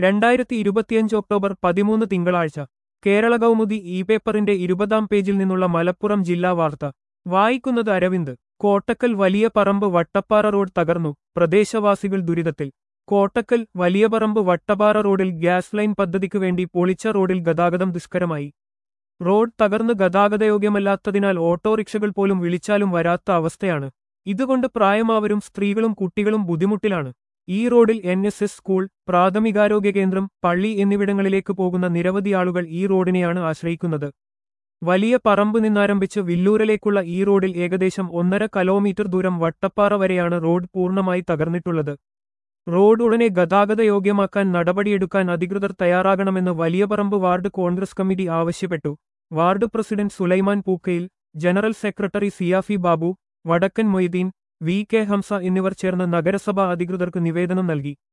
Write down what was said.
രണ്ടായിരത്തി ഇരുപത്തിയഞ്ച് ഒക്ടോബർ പതിമൂന്ന് തിങ്കളാഴ്ച കേരള കൗമുദി ഇ പേപ്പറിന്റെ ഇരുപതാം പേജിൽ നിന്നുള്ള മലപ്പുറം ജില്ലാ വാർത്ത വായിക്കുന്നത് അരവിന്ദ് കോട്ടക്കൽ വലിയ പറമ്പ് വട്ടപ്പാറ റോഡ് തകർന്നു പ്രദേശവാസികൾ ദുരിതത്തിൽ കോട്ടക്കൽ വലിയ പറമ്പ് വട്ടപ്പാറ റോഡിൽ ഗ്യാസ് ലൈൻ പദ്ധതിക്കു വേണ്ടി പൊളിച്ച റോഡിൽ ഗതാഗതം ദുഷ്കരമായി റോഡ് തകർന്ന് ഗതാഗതയോഗ്യമല്ലാത്തതിനാൽ ഓട്ടോറിക്ഷകൾ പോലും വിളിച്ചാലും വരാത്ത അവസ്ഥയാണ് ഇതുകൊണ്ട് പ്രായമാവരും സ്ത്രീകളും കുട്ടികളും ബുദ്ധിമുട്ടിലാണ് ഈ റോഡിൽ എൻ എസ് എസ് സ്കൂൾ പ്രാഥമികാരോഗ്യ കേന്ദ്രം പള്ളി എന്നിവിടങ്ങളിലേക്ക് പോകുന്ന നിരവധി ആളുകൾ ഈ റോഡിനെയാണ് ആശ്രയിക്കുന്നത് വലിയ പറമ്പ് നിന്നാരംഭിച്ച് വില്ലൂരിലേക്കുള്ള ഈ റോഡിൽ ഏകദേശം ഒന്നര കിലോമീറ്റർ ദൂരം വട്ടപ്പാറ വരെയാണ് റോഡ് പൂർണ്ണമായി തകർന്നിട്ടുള്ളത് റോഡ് ഉടനെ ഗതാഗതയോഗ്യമാക്കാൻ നടപടിയെടുക്കാൻ അധികൃതർ തയ്യാറാകണമെന്ന് വലിയപറമ്പ് വാർഡ് കോൺഗ്രസ് കമ്മിറ്റി ആവശ്യപ്പെട്ടു ward president Sulaiman Pookkayil general secretary Siyafi Babu Vadakkan Moideen V K Hamza എന്നിവർ ചേർന്ന് നഗരസഭാ അധികൃതർക്ക് നിവേദനം നൽകി